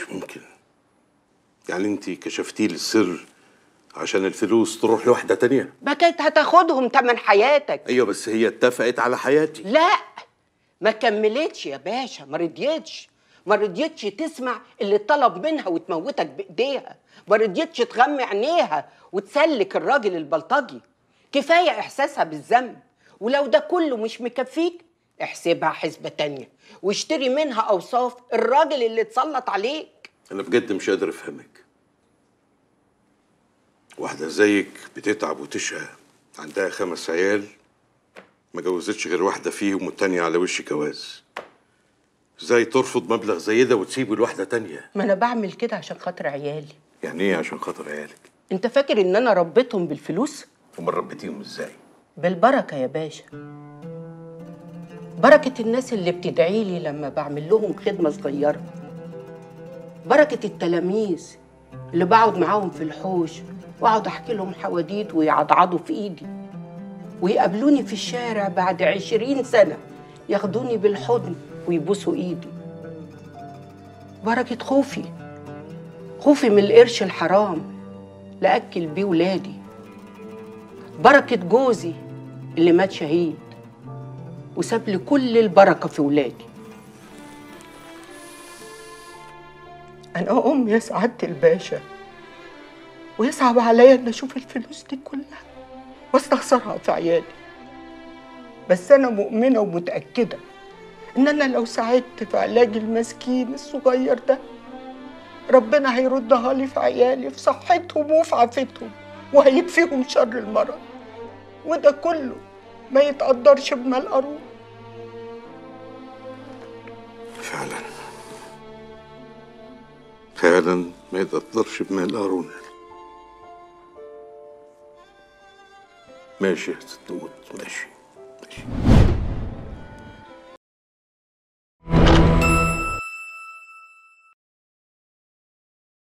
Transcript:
مش ممكن يعني انت كشفتي لي السر عشان الفلوس تروح لواحده تانية ما كانت هتاخدهم تمن حياتك ايوه بس هي اتفقت على حياتي لا ما كملتش يا باشا ما رضيتش ما رضيتش تسمع اللي طلب منها وتموتك بايديها ما رضيتش تغمي عينيها وتسلك الراجل البلطجي كفايه احساسها بالذنب ولو ده كله مش مكفيك احسبها حسبه تانية واشتري منها اوصاف الراجل اللي اتسلط عليك انا بجد مش قادر افهمك واحده زيك بتتعب وتشقى عندها خمس عيال ما جوزتش غير واحده فيهم والتانية على وش جواز ازاي ترفض مبلغ زي ده وتسيبه لواحده تانية ما انا بعمل كده عشان خاطر عيالي يعني ايه عشان خاطر عيالك انت فاكر ان انا ربيتهم بالفلوس امال ربيتيهم ازاي بالبركة يا باشا بركة الناس اللي بتدعي لي لما بعمل لهم خدمة صغيرة بركة التلاميذ اللي بقعد معاهم في الحوش واقعد احكي لهم حواديت ويعضعضوا في ايدي ويقابلوني في الشارع بعد عشرين سنة ياخدوني بالحضن ويبوسوا ايدي بركة خوفي خوفي من القرش الحرام لأكل بيه ولادي بركة جوزي اللي مات شهيد وساب لي كل البركة في ولادي أنا أم يا سعادة الباشا ويصعب عليا إن أشوف الفلوس دي كلها واستخسرها في عيالي بس أنا مؤمنة ومتأكدة إن أنا لو ساعدت في علاج المسكين الصغير ده ربنا هيردها لي في عيالي في صحتهم وفي عافتهم وهيكفيهم شر المرض وده كله ما يتقدرش بمال قارون فعلا فعلا ما يتقدرش بمال قارون ماشي يا ست موت ماشي ماشي